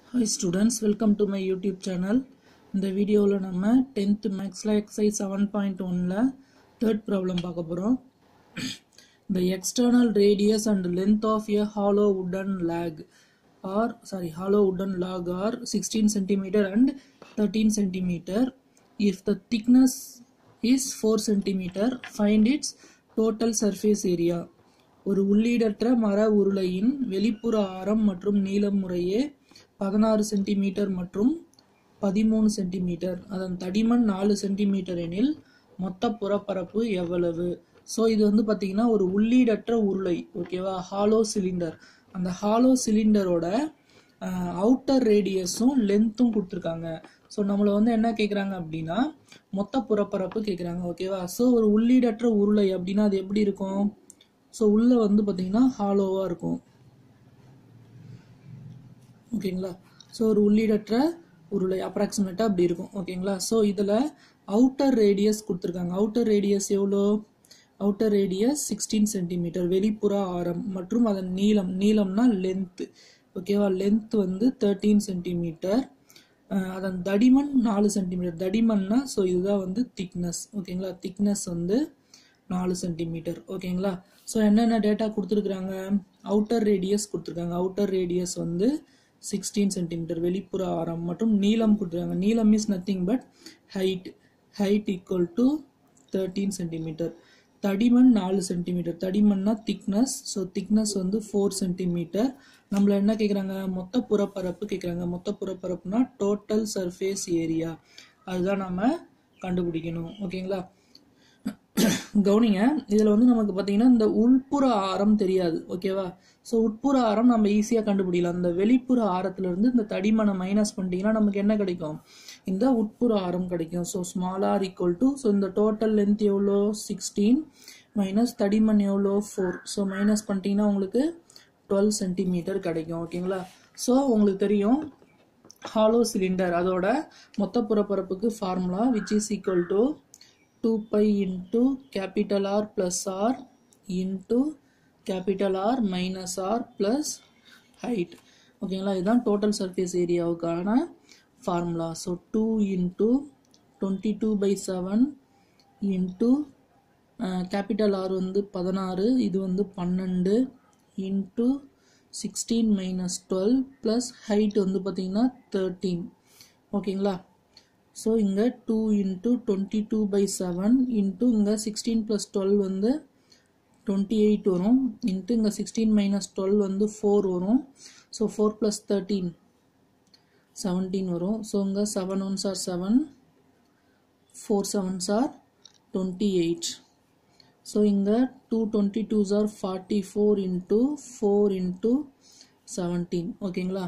Hi students welcome to my YouTube channel இந்த வீடியோவில் நம்ம டென்த் மேக்ஸில் எக்ஸைஸ் செவன் பாயிண்ட் ஒனில் தேர்ட் ப்ராப்ளம் பார்க்க போகிறோம் the external radius and length of a hollow wooden lag or sorry hollow wooden log are 16 centimeter and 13 centimeter if the thickness is 4 centimeter find its total surface area ஒரு உள்ளீடற்ற மர உருளையின் வெளிப்புற ஆரம் மற்றும் நீளம் முறையே பதினாறு சென்டிமீட்டர் மற்றும் பதிமூணு சென்டிமீட்டர் அதன் தடிமன் நாலு சென்டிமீட்டர் எனில் மொத்த புறப்பரப்பு எவ்வளவு ஸோ இது வந்து பார்த்தீங்கன்னா ஒரு உள்ளீடற்ற உருளை ஓகேவா ஹாலோ சிலிண்டர் அந்த ஹாலோ சிலிண்டரோட அவுட்டர் ரேடியஸும் லென்த்தும் கொடுத்துருக்காங்க ஸோ நம்மளை வந்து என்ன கேட்குறாங்க அப்படின்னா மொத்த புறப்பரப்பு கேட்குறாங்க ஓகேவா ஸோ ஒரு உள்ளீடற்ற உருளை அப்படின்னா அது எப்படி இருக்கும் ஸோ உள்ளே வந்து பார்த்தீங்கன்னா ஹாலோவாக இருக்கும் ஓகேங்களா ஸோ ஒரு உள்ளீடற்ற உருளை அப்ராக்சிமேட்டாக அப்படி இருக்கும் ஓகேங்களா ஸோ இதில் அவுட்டர் ரேடியஸ் கொடுத்துருக்காங்க அவுட்டர் ரேடியஸ் எவ்வளோ அவுட்டர் ரேடியஸ் சிக்ஸ்டீன் சென்டிமீட்டர் வெளிப்புற ஆரம் மற்றும் அதன் நீளம் நீளம்னா லென்த்து ஓகேவா லென்த் வந்து தேர்ட்டீன் சென்டிமீட்டர் அதன் தடிமன் நாலு சென்டிமீட்டர் தடிமன்னா ஸோ இதுதான் வந்து திக்னஸ் ஓகேங்களா திக்னஸ் வந்து நாலு சென்டிமீட்டர் ஓகேங்களா ஸோ என்னென்ன டேட்டா கொடுத்துருக்குறாங்க அவுட்டர் ரேடியஸ் கொடுத்துருக்காங்க அவுட்டர் ரேடியஸ் வந்து சிக்ஸ்டீன் சென்டிமீட்டர் வெளிப்புற ஆரம் மற்றும் நீளம் கொடுத்துருக்காங்க நீளம் is nothing but height height equal to thirteen centimetre தடிமன் நாலு சென்டிமீட்டர் தடிமன்னா திக்னஸ் ஸோ திக்னஸ் வந்து ஃபோர் சென்டிமீட்டர் நம்மள என்ன கேட்குறாங்க மொத்த புறப்பரப்பு கேட்குறாங்க மொத்த புறப்பரப்புனா டோட்டல் சர்ஃபேஸ் ஏரியா அதுதான் நம்ம கண்டுபிடிக்கணும் ஓகேங்களா கவனிங்க இதில் வந்து நமக்கு பார்த்தீங்கன்னா இந்த உள்புற ஆரம் தெரியாது ஓகேவா ஸோ உட்புற ஆரம் நம்ம ஈஸியாக கண்டுபிடிக்கலாம் இந்த வெளிப்புற ஆரத்துலேருந்து இந்த தடிமனை மைனஸ் பண்ணிட்டீங்கன்னா நமக்கு என்ன கிடைக்கும் இந்த உட்புற ஆரம் கிடைக்கும் so small R equal to so இந்த டோட்டல் லென்த் எவ்வளோ சிக்ஸ்டீன் மைனஸ் தடிமன் எவ்வளோ ஃபோர் ஸோ மைனஸ் பண்ணிட்டீங்கன்னா உங்களுக்கு டுவெல் சென்டிமீட்டர் கிடைக்கும் ஓகேங்களா ஸோ உங்களுக்கு தெரியும் ஹாலோ சிலிண்டர் அதோட மொத்த புறப்பரப்புக்கு formula which is equal to 2 pi into capital R plus R into capital R minus R plus height ஓகேங்களா இதுதான் டோட்டல் சர்ஃபேஸ் ஏரியாவுக்கான formula so two into twenty two by seven into capital R வந்து பதினாறு இது வந்து பன்னெண்டு into sixteen minus twelve plus height வந்து பார்த்திங்கன்னா தேர்ட்டீன் ஓகேங்களா ஸோ இங்கே two into twenty two by seven into இங்கே சிக்ஸ்டீன் ப்ளஸ் டுவெல் வந்து டுவெண்ட்டி எயிட் வரும் இன்ட்டு இங்கே சிக்ஸ்டீன் மைனஸ் டுவெல் வந்து ஃபோர் வரும் so four plus thirteen seventeen வரும் ஸோ இங்கே seven ones are seven four sevens are twenty eight so இங்கே two twenty twos are forty four into four into seventeen ஓகேங்களா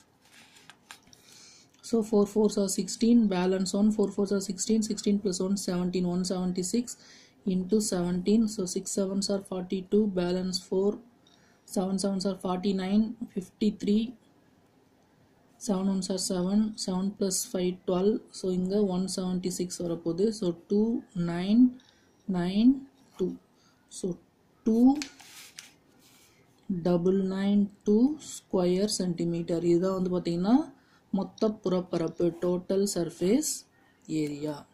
So 4 4s are 16, balance on 4 4s are 16, 16 plus 1 17, 176 into 17. So 6 7s are 42, balance 4, 7 7s are 49, 53, 7 1s are 7, 7 plus 5 12. So இங்க 176 வரப்போகுது. So 2 9 9 2. So 2 double nine two square centimetre இதுதான் வந்து பார்த்தீங்கன்னா மொத்த புறப்பரப்பு total surface area